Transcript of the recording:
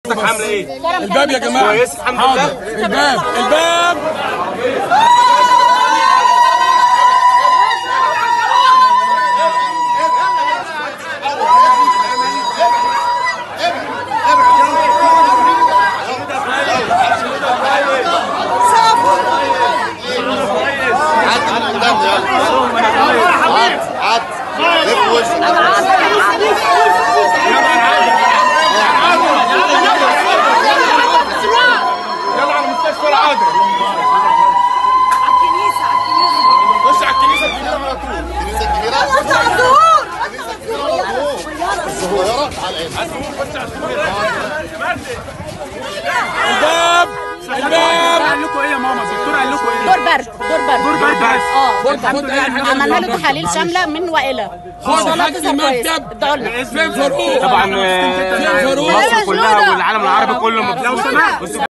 حضرتك عامله ايه؟ الباب يا جماعه كويس الحمد لله حاضر الباب الباب عد لف وشك يلا على مستشفى العادل الكنيسة خش على الكنيسه الكبيره على طول الكنيسه الكبيره الكنيسة الصغيره على العين الباب الباب قال لكم ايه يا ماما الدكتور قال لكم ايه دور برد دور برد دور برد بس اه دور خد برد اي حاجه عملنا له تحاليل شامله من والى خد ان شاء الله حاجه تظهر كويس المكتب ادعوا لنا فين فاروق طبعا فين فاروق مصر كلها والعالم العربي كله لو مبسوط سمحت